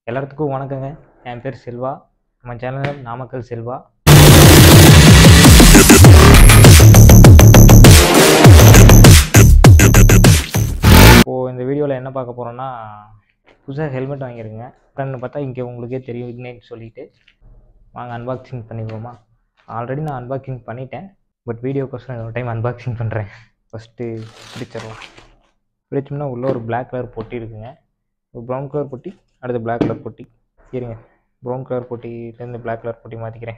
எல்லாத்துக்கும் வணக்கங்க என் பேர் செல்வா நம்ம சேனல் நாமக்கல் செல்வா இப்போது இந்த வீடியோவில் என்ன பார்க்க போகிறோன்னா புதுசாக ஹெல்மெட் வாங்கியிருங்க கண்ணு பார்த்தா இங்கே உங்களுக்கே தெரியும் இக்னைட் சொல்லிட்டு வாங்க அன்பாக்சிங் பண்ணிக்குவோமா ஆல்ரெடி நான் அன்பாக்சிங் பண்ணிட்டேன் பட் வீடியோக்கோசரம் இன்னொரு டைம் அன்பாக்சிங் பண்ணுறேன் ஃபஸ்ட்டு பிரிச்சிடலாம் பிரிச்சோம்னா உள்ளே ஒரு Black கலர் பொட்டி இருக்குங்க ஒரு ப்ரௌன் கலர் பொட்டி அடுத்து Black கலர் பொட்டி இருங்க ப்ரௌன் கலர் பொட்டிலேருந்து Black கலர் பொட்டி மாற்றிக்கிறேன்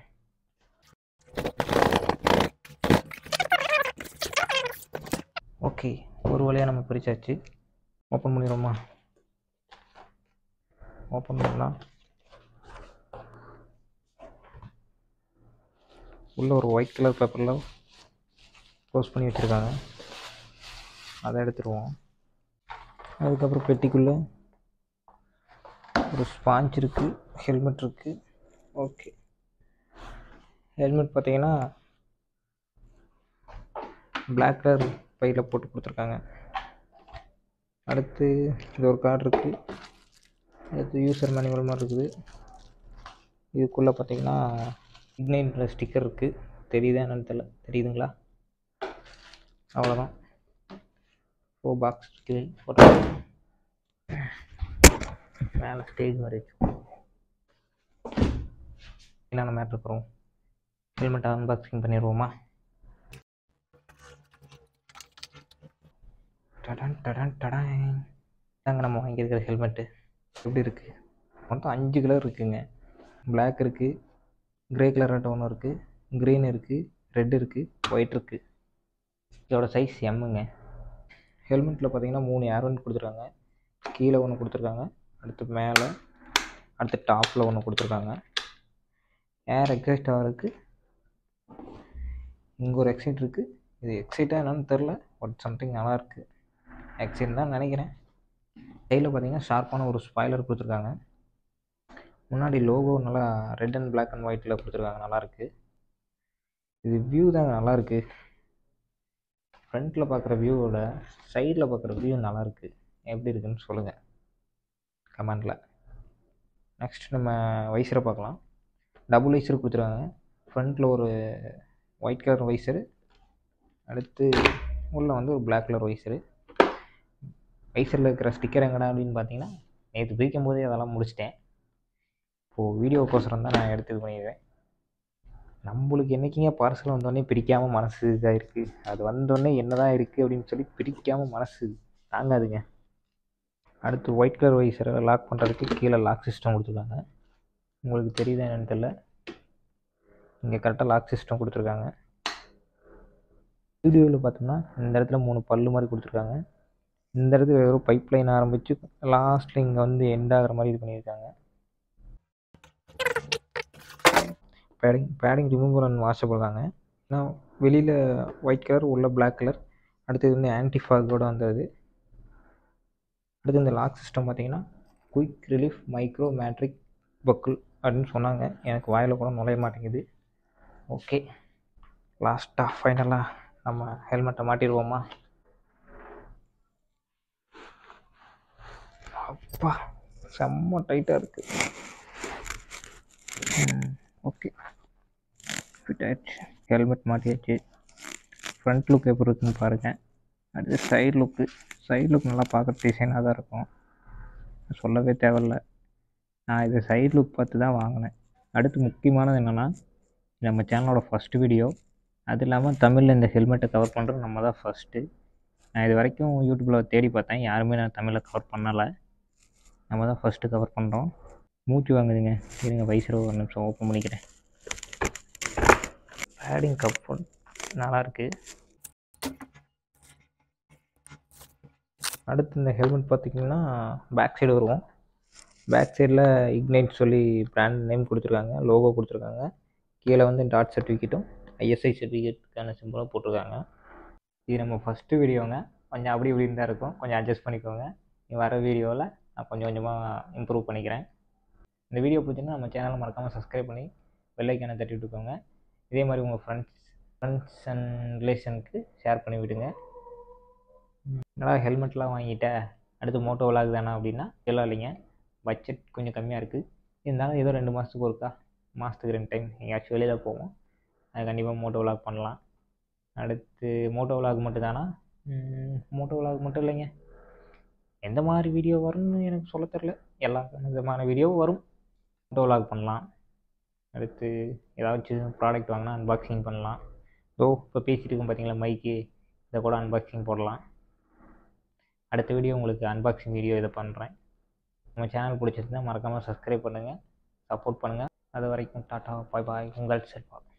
ஓகே ஒரு வழியாக நம்ம பிரிச்சாச்சு ஓப்பன் பண்ணிடுவோமா ஓப்பன் பண்ணலாம் உள்ள ஒரு ஒயிட் கலர் பேப்பரில் க்ளோஸ் பண்ணி வச்சுருக்காங்க அதை எடுத்துருவோம் அதுக்கப்புறம் பெட்டிக்குள்ளே ஒரு ஸ்பாஞ்ச் இருக்குது ஹெல்மெட் இருக்குது ஓகே ஹெல்மெட் பார்த்தீங்கன்னா Black கலர் பையில் போட்டு கொடுத்துருக்காங்க அடுத்து இது ஒரு கார்டு இருக்குது அடுத்து யூசர் மேனுவல் மாதிரி இருக்குது இதுக்குள்ளே பார்த்தீங்கன்னா இக்னைன்ற ஸ்டிக்கர் இருக்குது தெரியுதா என்னன்னு தெரியல தெரியுதுங்களா அவ்வளோதான் ஓ பாக்ஸ் போட்டு மேலே ஸ்டேஜ் மாதிரி வச்சு என்னென்ன மேட்ரு இருக்கிறோம் ஹெல்மெட் அன்பாக்சிங் பண்ணிடுவோமா டடன் டடன் டடன் தாங்க நம்ம வாங்கியிருக்கிற ஹெல்மெட்டு எப்படி இருக்குது மொத்தம் அஞ்சு கலர் இருக்குங்க Black இருக்குது கிரே கலர் ஒன்று இருக்குது க்ரீன் இருக்குது ரெட் இருக்குது ஒயிட் இருக்குது இதோட சைஸ் எம்முங்க ஹெல்மெட்டில் பார்த்தீங்கன்னா மூணு ஏர்வெண்ட் கொடுத்துருக்காங்க கீழே ஒன்று கொடுத்துருக்காங்க அடுத்து மேலே அடுத்து டாப்பில் ஒன்று கொடுத்துருக்காங்க ஏர் எக்ஸைட் ஆகிறதுக்கு இங்கே ஒரு எக்ஸைட் இருக்குது இது எக்ஸைட்டாக என்னன்னு தெரில பட் சம்திங் நல்லா இருக்குது எக்ஸைட் தான் நினைக்கிறேன் கையில் பார்த்தீங்கன்னா ஷார்ப்பான ஒரு ஸ்பாய்லர் கொடுத்துருக்காங்க முன்னாடி லோகோ நல்லா ரெட் அண்ட் Black அண்ட் ஒயிட்டில் கொடுத்துருக்காங்க நல்லாயிருக்கு இது வியூ தாங்க நல்லாயிருக்கு ஃப்ரண்ட்டில் பார்க்குற வியூவோட சைடில் பார்க்குற வியூ நல்லாயிருக்கு எப்படி இருக்குன்னு சொல்லுங்கள் கமெண்டில் நெக்ஸ்ட் நம்ம வைசரை பார்க்கலாம் டபுள் வைசர் கொடுத்துருக்காங்க ஃப்ரண்ட்டில் ஒரு ஒயிட் கலர் வைசரு அடுத்து உள்ளே வந்து ஒரு Black கலர் வைசரு வைசரில் இருக்கிற ஸ்டிக்கர் எங்கடா அப்படின்னு பார்த்தீங்கன்னா நேற்று பிரிக்கும் போதே அதெல்லாம் முடிச்சிட்டேன் இப்போது வீடியோக்கோசரம் தான் நான் எடுத்து இது பண்ணிடுவேன் நம்மளுக்கு என்றைக்கிங்க பார்சல் வந்தோடனே பிரிக்காமல் மனசு இதாக இருக்குது அது வந்தோடனே என்ன தான் இருக்குது அப்படின்னு சொல்லி பிரிக்காமல் மனசு தாங்காதுங்க அடுத்து ஒயிட் கலர் வைசரை லாக் பண்ணுறதுக்கு கீழே லாக் சிஸ்டம் கொடுத்துருக்காங்க உங்களுக்கு தெரியுதா என்னன்னு தெரில இங்கே கரெக்டாக லாக் சிஸ்டம் கொடுத்துருக்காங்க வீடியோவில் பார்த்தோம்னா இந்த இடத்துல மூணு பல்லு மாதிரி கொடுத்துருக்காங்க இந்த இடத்துல வெறும் பைப் லைன் ஆரம்பித்து லாஸ்ட்டில் இங்கே வந்து எண்ட் ஆகிற மாதிரி இது பண்ணியிருக்காங்க padding padding remover and washable தாங்க ஏன்னா வெளியில் ஒயிட் கலர் உள்ள Black கலர் அடுத்தது வந்து ஆன்டி ஃபாகோட வந்தது அடுத்து இந்த லாக் சிஸ்டம் பார்த்தீங்கன்னா quick relief micro metric buckle அப்படின்னு சொன்னாங்க எனக்கு வாயில் கூட நுழைய மாட்டேங்குது ஓகே லாஸ்ட்டாக ஃபைனலாக நம்ம ஹெல்மெட்டை மாட்டிடுவோமா அப்பா செம்ம டைட்டாக இருக்குது ஓகே ஃபிட் ஆயிடுச்சு ஹெல்மெட் மாட்டியாச்சு ஃப்ரண்ட் லுக் எப்படி இருக்குன்னு பாருங்கள் அடுத்து சைடு லுக்கு சைடு லுக் நல்லா பார்க்க டிசைனாக தான் இருக்கும் சொல்லவே தேவையில்ல நான் இது சைடு லுக் பார்த்து தான் வாங்கினேன் அடுத்து முக்கியமானது என்னென்னா நம்ம சேனலோட ஃபஸ்ட்டு வீடியோ அது இல்லாமல் தமிழில் இந்த ஹெல்மெட்டை கவர் பண்ணுறது நம்ம தான் ஃபஸ்ட்டு நான் இது வரைக்கும் யூடியூப்பில் தேடி பார்த்தேன் யாருமே நான் தமிழில் கவர் பண்ணலை நம்ம தான் ஃபஸ்ட்டு கவர் பண்ணுறோம் மூச்சு வாங்குதுங்க இருங்க வைசரை ஒரு நிமிஷம் ஓப்பன் பண்ணிக்கிறேன் பேடிங் கப் நல்லாயிருக்கு அடுத்து இந்த ஹெல்மெட் பார்த்திங்கன்னா பேக் சைடு வருவோம் பேக் சைடில் இக்னைட் சொல்லி பிராண்ட் நேம் கொடுத்துருக்காங்க லோகோ கொடுத்துருக்காங்க கீழே வந்து டாட் சர்டிஃபிகேட்டும் ஐஎஸ்ஐ சர்டிஃபிகேட்டுக்கான சிம்பிளும் போட்டிருக்காங்க இது நம்ம ஃபஸ்ட்டு வீடியோங்க கொஞ்சம் அப்படி இப்படின்னு தான் இருக்கும் கொஞ்சம் அட்ஜஸ்ட் பண்ணிக்கோங்க நீ வர வீடியோவில் நான் கொஞ்சம் கொஞ்சமாக இம்ப்ரூவ் பண்ணிக்கிறேன் இந்த வீடியோ பிடிச்சிங்கன்னா நம்ம சேனலை மறக்காமல் சப்ஸ்கிரைப் பண்ணி வெள்ளைக்கான தட்டி விட்டுக்கோங்க இதே மாதிரி உங்கள் ஃப்ரெண்ட்ஸ் ஃப்ரெண்ட்ஸ் அண்ட் ரிலேஷனுக்கு ஷேர் பண்ணி விடுங்க என்னடா ஹெல்மெட்லாம் வாங்கிட்ட அடுத்து மோட்டோ விளாக் தானே அப்படின்னா எல்லாம் இல்லைங்க பட்ஜெட் கொஞ்சம் கம்மியாக இருக்குது இருந்தாலும் ஏதோ ரெண்டு மாதத்துக்கு ஒருக்கா மாதத்துக்கு ரெண்டு டைம் எங்கேயாச்சும் வெளியில் போவோம் அது கண்டிப்பாக மோட்டோ விலாக் பண்ணலாம் அடுத்து மோட்டோ விலாக் மட்டும் தானா மோட்டோ விலாக் மட்டும் இல்லைங்க எந்த மாதிரி வீடியோ வரும்னு எனக்கு சொல்ல தெரில எல்லா விதமான வீடியோவும் வரும் மோட்டோ விலாக் பண்ணலாம் அடுத்து ஏதாச்சும் ப்ராடக்ட் வாங்கினா அன்பாக்சிங் பண்ணலாம் ஸோ இப்போ பேசிகிட்டு இருக்கோம் பார்த்தீங்களா மைக்கு இதை கூட அன்பாக்சிங் போடலாம் அடுத்த வீடியோ உங்களுக்கு அன்பாக்சிங் வீடியோ இதை பண்ணுறேன் நம்ம சேனல் பிடிச்சிருந்தா மறக்காமல் சப்ஸ்கிரைப் பண்ணுங்கள் சப்போர்ட் பண்ணுங்கள் அது வரைக்கும் டாட்டா பாய் பாய் உங்கள் செல்வா